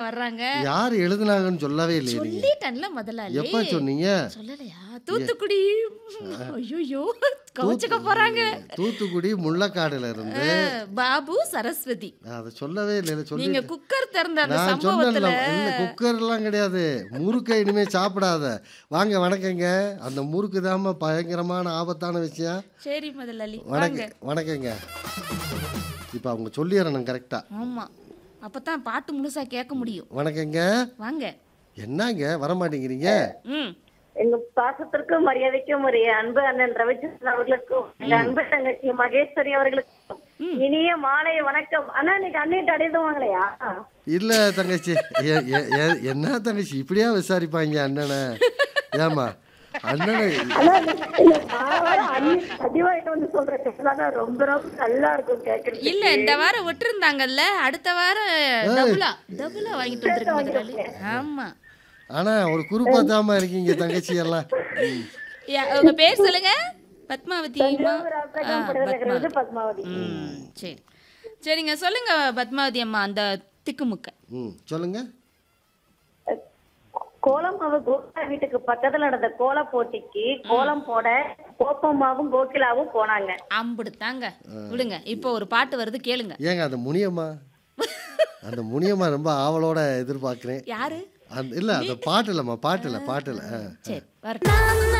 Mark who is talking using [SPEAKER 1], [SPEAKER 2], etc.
[SPEAKER 1] வர்றாங்க
[SPEAKER 2] யார் எழுதுனாங்கன்னு சொல்லவே இல்லையே நீங்க
[SPEAKER 1] சொல்லிட்டேன்ல முதலாளி
[SPEAKER 2] எப்ப சொன்னீங்க
[SPEAKER 1] சொல்லலையா தூத்துக்குடி ஐயோ கவச்சுக்க போறாங்க
[SPEAKER 2] தூத்துக்குடி முள்ளக்காடுல இருந்து
[SPEAKER 1] அஹ், பாபு சரஸ்வதி
[SPEAKER 2] அதை சொல்லவே இல்லை சொல்லி
[SPEAKER 1] நீங்க குக்கர் திறந்த அந்த
[SPEAKER 2] நான் சொன்னேன்ல
[SPEAKER 1] சம்பவத்துல
[SPEAKER 2] இல்ல குக்கர்லாம் கிடையாது முறுக்கை இனிமே சாப்பிடாத வாங்க வணக்கங்க அந்த முறுக்கு தாம பயங்கரமான ஆபத்தான விஷயம்
[SPEAKER 1] சரி முதலாளி வாங்க
[SPEAKER 2] வணக்கம் வணக்கங்க இப்போ அவங்க சொல்லிடுறணும் கரெக்டா
[SPEAKER 1] ஆமா அப்பதான் பாட்டு முழுசா கேட்க முடியும்
[SPEAKER 2] வணக்கங்க
[SPEAKER 1] வாங்க
[SPEAKER 2] என்னங்க வர மாட்டேங்கிறீங்க
[SPEAKER 1] ம்
[SPEAKER 3] எங்க பாசத்திற்கும் மரியாதைக்கும் ஒரு அன்பு அண்ணன் ரவிச்சந்திரன் அவர்களுக்கும் எங்க அன்பு தங்கச்சி மகேஸ்வரி அவர்களுக்கும் இனிய மாலை வணக்கம் அண்ணா இன்னைக்கு அண்ணிட்டு அடைந்துவாங்களையா
[SPEAKER 2] இல்ல தங்கச்சி எ- எ- எ- என்ன தங்கச்சி இப்படியா விசாரிப்பாங்க அண்ணனை ஏமா அண்ணனை
[SPEAKER 3] அண்ணா நான் வர அண்ணி பதிவாயிட்டு வந்து சொல்றேன் கேட்கலாம் ரொம்ப ரொம்ப நல்லா இருக்கும் கேட்கறது
[SPEAKER 1] இல்ல இந்த வாரம் விட்டுருந்தாங்கல்ல அடுத்த வாரம் டபுளா டபுளா வாங்கிட்டு வந்துருக்கு முதலாளி ஆமா
[SPEAKER 2] ஆனா ஒரு குறுப்பா தாமா இருக்கீங்க தங்கச்சி எல்லாம் ம்.
[SPEAKER 1] யா, உங்க பேர் சொல்லுங்க பத்மாவதி அம்மா ஆ,
[SPEAKER 3] படுகிறது பத்மாவதி
[SPEAKER 1] ம் சரி சரிங்க சொல்லுங்க பத்மாவதி அம்மா அந்த திக்குமுக்க
[SPEAKER 2] ம் சொல்லுங்க
[SPEAKER 3] கோலம் மாவு கோகிலா வீட்டுக்கு பக்கத்துல நடந்த கோல போட்டிக்கு கோலம் போட கோப்பம்மாவும் கோகிலாவும் போனாங்க
[SPEAKER 1] அம்புடுத்தாங்க விடுங்க இப்போ ஒரு பாட்டு வருது கேளுங்க
[SPEAKER 2] ஏங்க அந்த முனியம்மா அந்த முனியம்மா ரொம்ப ஆவலோட எதிர்பார்க்கிறேன்
[SPEAKER 1] யாரு
[SPEAKER 2] அந்த இல்ல அந்த பாட்டு இல்லம்மா பாட்டு இல்ல பாட்டு இல்ல ஆ.
[SPEAKER 1] சரி வரட்டும்